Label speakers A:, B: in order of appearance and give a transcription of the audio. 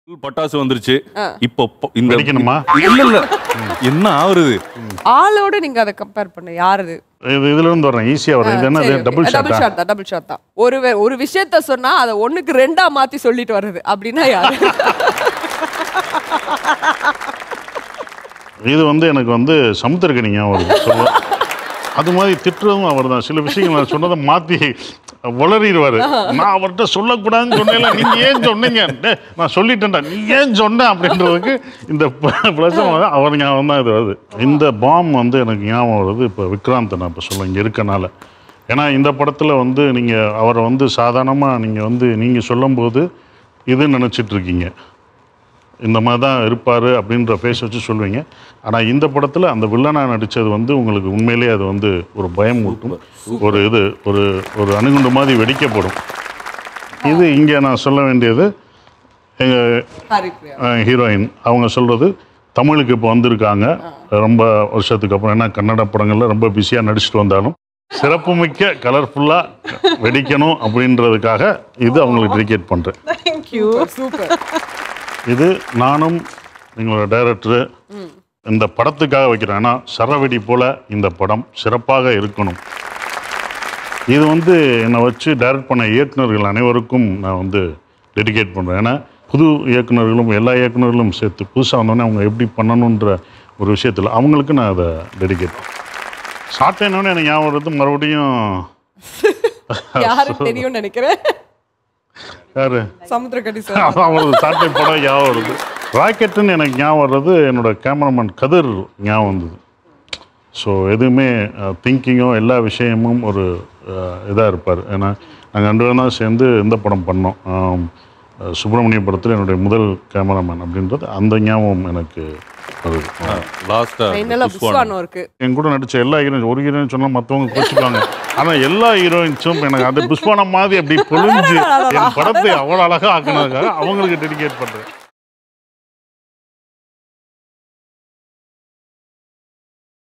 A: பட்டாசு வந்துருச்சு
B: ஆ.
A: இப்போ ப- இந்த
C: வெடிக்கணுமா?
A: இல்ல இல்ல என்ன ஆகுறது
B: ஆளோட நீங்க அதை கம்பேர் பண்ண யார் அது
C: இது இதுல இருந்து வரேன் ஈஸியா வரேன் இது என்ன டபுள்
B: டபுள்
C: ஷாட்டா
B: ஷாட் தான் டபுள் ஷாட் தான் ஒரு வே- ஒரு விஷயத்த சொன்னா அதை ஒண்ணுக்கு ரெண்டா மாத்தி சொல்லிட்டு வர்றது அப்படின்னா யாரு
C: இது வந்து எனக்கு வந்து சமுத்திரக்கணி ஞாபகம் வருது சொல்ல அது மாதிரி திட்டுறதும் அவர் தான் சில விஷயங்கள் நான் சொன்னதை மாற்றி வளரிடுவார் நான் அவர்கிட்ட சொல்லக்கூடாதுன்னு சொன்னேன்ல நீங்க ஏன் சொன்னீங்க டேய், நான் சொல்லிட்டேன்டா நீ ஏன் சொன்ன அப்படின்றதுக்கு இந்த பிரச்சனை வந்து அவர் ஞாபகம் தான் இது வருது இந்த பாம் வந்து எனக்கு ஞாபகம் வருது இப்போ விக்ராந்த் நான் இப்போ சொல்ல இங்கே இருக்கனால ஏன்னா இந்த படத்தில் வந்து நீங்கள் அவரை வந்து சாதாரணமாக நீங்கள் வந்து நீங்கள் சொல்லும்போது இது நினச்சிட்டு இருக்கீங்க இந்த மாதிரி தான் இருப்பார் அப்படின்ற ஃபேஸ் வச்சு சொல்லுவீங்க ஆனால் இந்த படத்தில் அந்த வில்லனாக நடித்தது வந்து உங்களுக்கு உண்மையிலேயே அது வந்து ஒரு பயம் ஊட்டும் ஒரு இது ஒரு ஒரு அணுகுண்டு மாதிரி வெடிக்கப்படும் இது இங்கே நான் சொல்ல வேண்டியது எங்கள்
B: ஹரிப்ரியா
C: ஹீரோயின் அவங்க சொல்கிறது தமிழுக்கு இப்போ வந்திருக்காங்க ரொம்ப வருஷத்துக்கு அப்புறம் ஏன்னா கன்னட படங்களில் ரொம்ப பிஸியாக நடிச்சிட்டு வந்தாலும் சிறப்புமிக்க கலர்ஃபுல்லாக வெடிக்கணும் அப்படின்றதுக்காக இது அவங்களுக்கு டெடிகேட் பண்ணுறேன்
B: தேங்க்யூ சூப்பர்
C: இது நானும் எங்களோட டைரக்டரு இந்த படத்துக்காக வைக்கிறேன் ஏன்னா சரவெடி போல இந்த படம் சிறப்பாக இருக்கணும் இது வந்து என்னை வச்சு டைரக்ட் பண்ண இயக்குனர்கள் அனைவருக்கும் நான் வந்து டெடிகேட் பண்ணுறேன் ஏன்னா புது இயக்குனர்களும் எல்லா இயக்குனர்களும் சேர்த்து புதுசாக வந்தோடனே அவங்க எப்படி பண்ணணுன்ற ஒரு விஷயத்தில் அவங்களுக்கு நான் அதை டெடிகேட் சாப்பிட்டேன்னொன்னே எனக்கு ஞாபகம் வருது மறுபடியும்
B: யாருக்கு தெரியும்னு நினைக்கிறேன்
C: யாரு
B: சமுத்திரக்கடி சார்
C: அதான் அவரது சாட்டை படம் ஞாபகம் வருது ராக்கெட்டுன்னு எனக்கு ஞாபகம் வர்றது என்னோட கேமராமேன் கதிர் ஞாபகம் வந்தது ஸோ எதுவுமே திங்கிங்கும் எல்லா விஷயமும் ஒரு இதாக இருப்பார் ஏன்னா நாங்கள் ரெண்டு பேரும் தான் சேர்ந்து இந்த படம் பண்ணோம் ஆம், அஹ், சுப்பிரமணிய படத்தில் என்னுடைய முதல் கேமராமேன் அப்படின்றது அந்த ஞாபகம் எனக்கு வருது
A: லாஸ்டா
B: ஃபைனலா புஷ்வானம் இருக்கு
C: என் கூட நடித்த எல்லா ஹீரோயின் ஒரு ஹீரோயின் சொன்னால் மற்றவங்க கோச்சிப்பாங்க ஆனால் எல்லா ஹீரோயின்ஸும் எனக்கு அந்த புஷ்பானம் மாதிரி அப்படி பொழிஞ்சு என் படத்தை அவ்வளோ அழகாக ஆக்குனதுக்காக அவங்களுக்கு டெடிகேட் பண்ணுறேன்